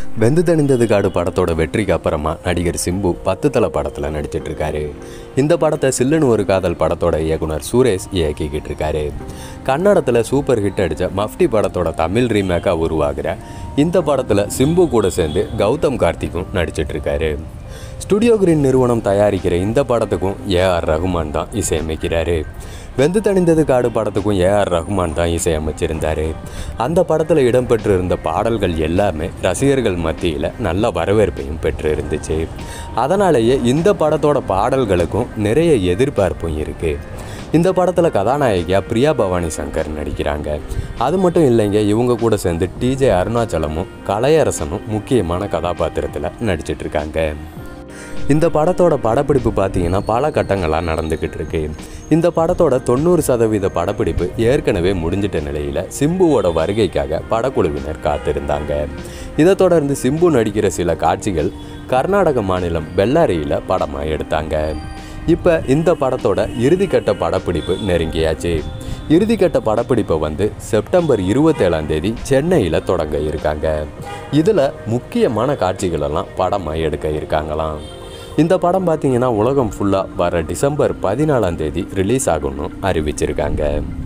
வெந்து தணிந்தது காடு படத்தோட வெற்றிக்கு அப்புறமா நடிகர் சிம்பு பத்து தலை படத்தில் நடிச்சிட்டு இருக்காரு இந்த படத்தை சில்லுன்னு ஒரு காதல் படத்தோட இயக்குனர் சுரேஷ் இயக்கிக்கிட்டு இருக்காரு கன்னடத்தில் சூப்பர் ஹிட் அடித்த மஃப்டி படத்தோட தமிழ் ரீமேக்காக உருவாகிற இந்த படத்தில் சிம்பு கூட சேர்ந்து கௌதம் கார்த்திக்கும் நடிச்சிட்டு இருக்காரு ஸ்டுடியோ கிரீன் நிறுவனம் தயாரிக்கிற இந்த படத்துக்கும் ஏஆர் ரகுமான் தான் இசையமைக்கிறாரு வெந்து தணிந்தது காடு படத்துக்கும் ஏஆர் ரகுமான் தான் இசையமைச்சிருந்தாரு அந்த படத்தில் இடம்பெற்றிருந்த பாடல்கள் எல்லாமே ரசிகர்கள் மத்தியில் நல்ல வரவேற்பையும் பெற்று இருந்துச்சு அதனாலேயே இந்த படத்தோட பாடல்களுக்கும் நிறைய எதிர்பார்ப்பும் இருக்குது இந்த படத்தில் கதாநாயகியாக பிரியா பவானி சங்கர் நடிக்கிறாங்க அது மட்டும் இல்லைங்க இவங்க கூட சேர்ந்து டிஜே அருணாச்சலமும் கலையரசனும் முக்கியமான கதாபாத்திரத்தில் நடிச்சிட்டு இருக்காங்க இந்த படத்தோட படப்பிடிப்பு பார்த்தீங்கன்னா பல கட்டங்களாக நடந்துக்கிட்டு இருக்கு இந்த படத்தோட தொண்ணூறு சதவீத படப்பிடிப்பு ஏற்கனவே முடிஞ்சிட்ட நிலையில் சிம்புவோட வருகைக்காக படக்குழுவினர் காத்திருந்தாங்க இதை தொடர்ந்து சிம்பு நடிக்கிற சில காட்சிகள் கர்நாடக மாநிலம் பெல்லாரியில் படமாக எடுத்தாங்க இப்போ இந்த படத்தோட இறுதிக்கட்ட படப்பிடிப்பு நெருங்கியாச்சு இறுதிக்கட்ட படப்பிடிப்பை வந்து செப்டம்பர் இருபத்தேழாம் தேதி சென்னையில் தொடங்க இருக்காங்க இதில் முக்கியமான காட்சிகளெல்லாம் படமாக எடுக்க இருக்காங்களாம் இந்த படம் பார்த்தீங்கன்னா உலகம் ஃபுல்லாக வர டிசம்பர் பதினாலாம் தேதி ரிலீஸ் ஆகும்னு அறிவிச்சிருக்காங்க